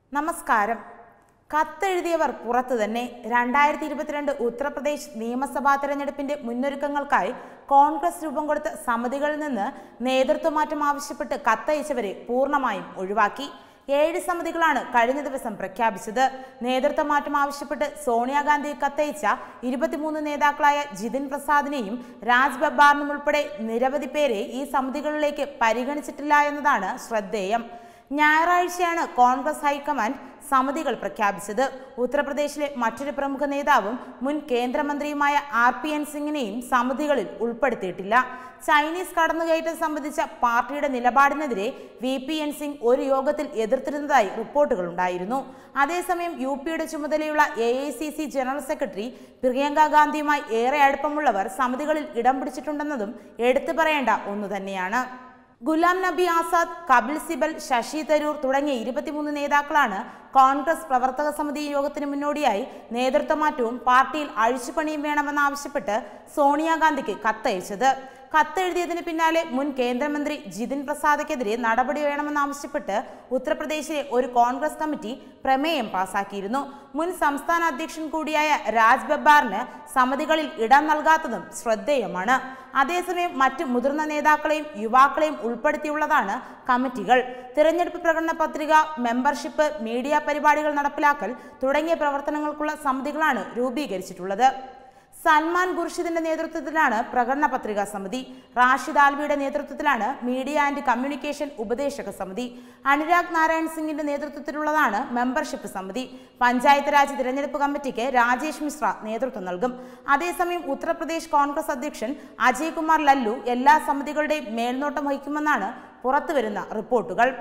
നമസ്കാരം കത്തെഴുതിയവർ പുറത്തു തന്നെ രണ്ടായിരത്തി ഇരുപത്തിരണ്ട് ഉത്തർപ്രദേശ് നിയമസഭാ തെരഞ്ഞെടുപ്പിന്റെ മുന്നൊരുക്കങ്ങൾക്കായി കോൺഗ്രസ് രൂപം കൊടുത്ത സമിതികളിൽ നിന്ന് നേതൃത്വമാറ്റം ആവശ്യപ്പെട്ട് കത്തയച്ചവരെ പൂർണ്ണമായും ഒഴിവാക്കി ഏഴ് സമിതികളാണ് കഴിഞ്ഞ ദിവസം പ്രഖ്യാപിച്ചത് നേതൃത്വമാറ്റം ആവശ്യപ്പെട്ട് സോണിയാഗാന്ധി കത്തയച്ച ഇരുപത്തിമൂന്ന് നേതാക്കളായ ജിതിൻ പ്രസാദിനെയും രാജ് ബബ്ബാറിനും ഉൾപ്പെടെ നിരവധി പേരെ ഈ സമിതികളിലേക്ക് പരിഗണിച്ചിട്ടില്ല എന്നതാണ് ശ്രദ്ധേയം ഞായറാഴ്ചയാണ് കോൺഗ്രസ് ഹൈക്കമാൻഡ് സമിതികൾ പ്രഖ്യാപിച്ചത് ഉത്തർപ്രദേശിലെ മറ്റൊരു പ്രമുഖ നേതാവും മുൻ കേന്ദ്രമന്ത്രിയുമായ ആർ പി എൻ സിംഗിനെയും സമിതികളിൽ ഉൾപ്പെടുത്തിയിട്ടില്ല ചൈനീസ് കടന്നുകയറ്റം സംബന്ധിച്ച പാർട്ടിയുടെ നിലപാടിനെതിരെ വി പി എൻ സിംഗ് ഒരു യോഗത്തിൽ എതിർത്തിരുന്നതായി റിപ്പോർട്ടുകൾ ഉണ്ടായിരുന്നു അതേസമയം യു പിയുടെ ചുമതലയുള്ള A I C C general secretary Priyanka ഗാന്ധിയുമായി ഏറെ അടുപ്പമുള്ളവർ സമിതികളിൽ ഇടം പിടിച്ചിട്ടുണ്ടെന്നതും എടുത്തു പറയേണ്ട ഒന്നു തന്നെയാണ് ഗുലാം നബി ആസാദ് കപിൽ സിബൽ ശശി തരൂർ തുടങ്ങിയ ഇരുപത്തിമൂന്ന് നേതാക്കളാണ് കോൺഗ്രസ് പ്രവർത്തക സമിതി യോഗത്തിന് മുന്നോടിയായി നേതൃത്വമാറ്റവും പാർട്ടിയിൽ അഴിച്ചുപണിയും വേണമെന്നാവശ്യപ്പെട്ട് സോണിയാഗാന്ധിക്ക് കത്തയച്ചത് കത്തെഴുതിയതിന് പിന്നാലെ മുൻ കേന്ദ്രമന്ത്രി ജിതിൻ പ്രസാദയ്ക്കെതിരെ നടപടി വേണമെന്നാവശ്യപ്പെട്ട് ഉത്തർപ്രദേശിലെ ഒരു കോൺഗ്രസ് കമ്മിറ്റി പ്രമേയം പാസാക്കിയിരുന്നു മുൻ സംസ്ഥാന അധ്യക്ഷൻ കൂടിയായ രാജ് ബബ്ബാറിന് സമിതികളിൽ ഇടം നൽകാത്തതും ശ്രദ്ധേയമാണ് അതേസമയം മറ്റ് മുതിർന്ന നേതാക്കളെയും യുവാക്കളെയും ഉൾപ്പെടുത്തിയുള്ളതാണ് കമ്മിറ്റികൾ തിരഞ്ഞെടുപ്പ് പ്രകടന പത്രിക മെമ്പർഷിപ്പ് മീഡിയ പരിപാടികൾ നടപ്പിലാക്കൽ തുടങ്ങിയ പ്രവർത്തനങ്ങൾക്കുള്ള സമിതികളാണ് രൂപീകരിച്ചിട്ടുള്ളത് സൽമാൻ ഖുർഷിദിന്റെ നേതൃത്വത്തിലാണ് പ്രകടന പത്രികാ സമിതി റാഷിദ് ആൽവിയുടെ നേതൃത്വത്തിലാണ് മീഡിയ ആൻഡ് കമ്മ്യൂണിക്കേഷൻ ഉപദേശക സമിതി അനുരാഗ് നാരായൺ സിംഗിന്റെ നേതൃത്വത്തിലുള്ളതാണ് മെമ്പർഷിപ്പ് സമിതി പഞ്ചായത്ത് രാജ് തിരഞ്ഞെടുപ്പ് കമ്മിറ്റിക്ക് രാജേഷ് മിശ്ര നേതൃത്വം നൽകും അതേസമയം ഉത്തർപ്രദേശ് കോൺഗ്രസ് അധ്യക്ഷൻ അജയ് കുമാർ ലല്ലു എല്ലാ സമിതികളുടെയും മേൽനോട്ടം വഹിക്കുമെന്നാണ് പുറത്തുവരുന്ന റിപ്പോർട്ടുകൾ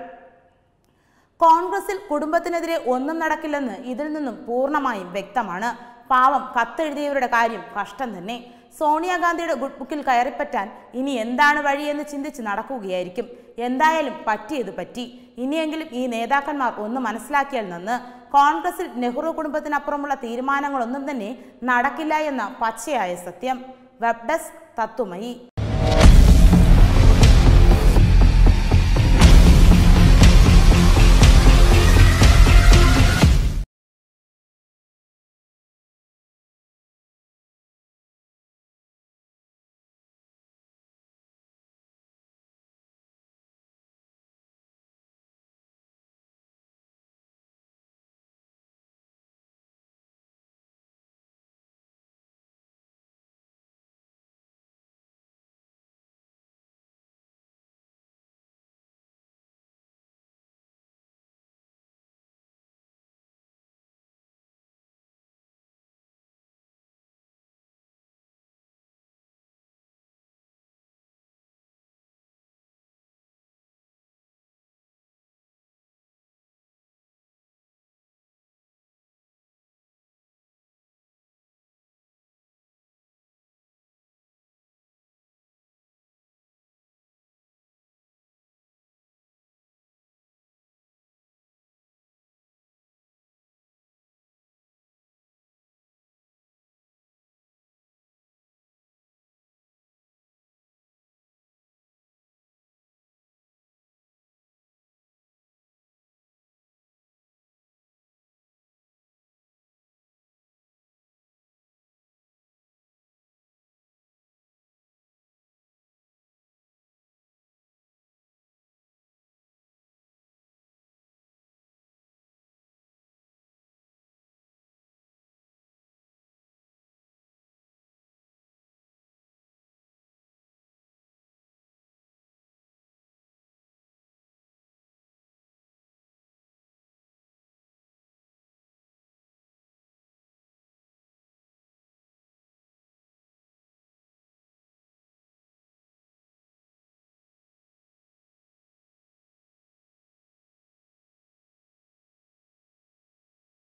കോൺഗ്രസിൽ കുടുംബത്തിനെതിരെ ഒന്നും നടക്കില്ലെന്ന് ഇതിൽ നിന്നും പൂർണ്ണമായും വ്യക്തമാണ് പാവം കത്തെഴുതിയവരുടെ കാര്യം കഷ്ടം തന്നെ സോണിയാഗാന്ധിയുടെ ഗുഡ് ബുക്കിൽ കയറിപ്പറ്റാൻ ഇനി എന്താണ് വഴിയെന്ന് ചിന്തിച്ച് നടക്കുകയായിരിക്കും എന്തായാലും പറ്റിയത് പറ്റി ഇനിയെങ്കിലും ഈ നേതാക്കന്മാർ ഒന്ന് മനസ്സിലാക്കിയാൽ നന്ന് കോൺഗ്രസിൽ നെഹ്റു കുടുംബത്തിനപ്പുറമുള്ള തീരുമാനങ്ങളൊന്നും തന്നെ നടക്കില്ല എന്ന പച്ചയായ സത്യം വെബ് ഡെസ്ക് തത്വമയി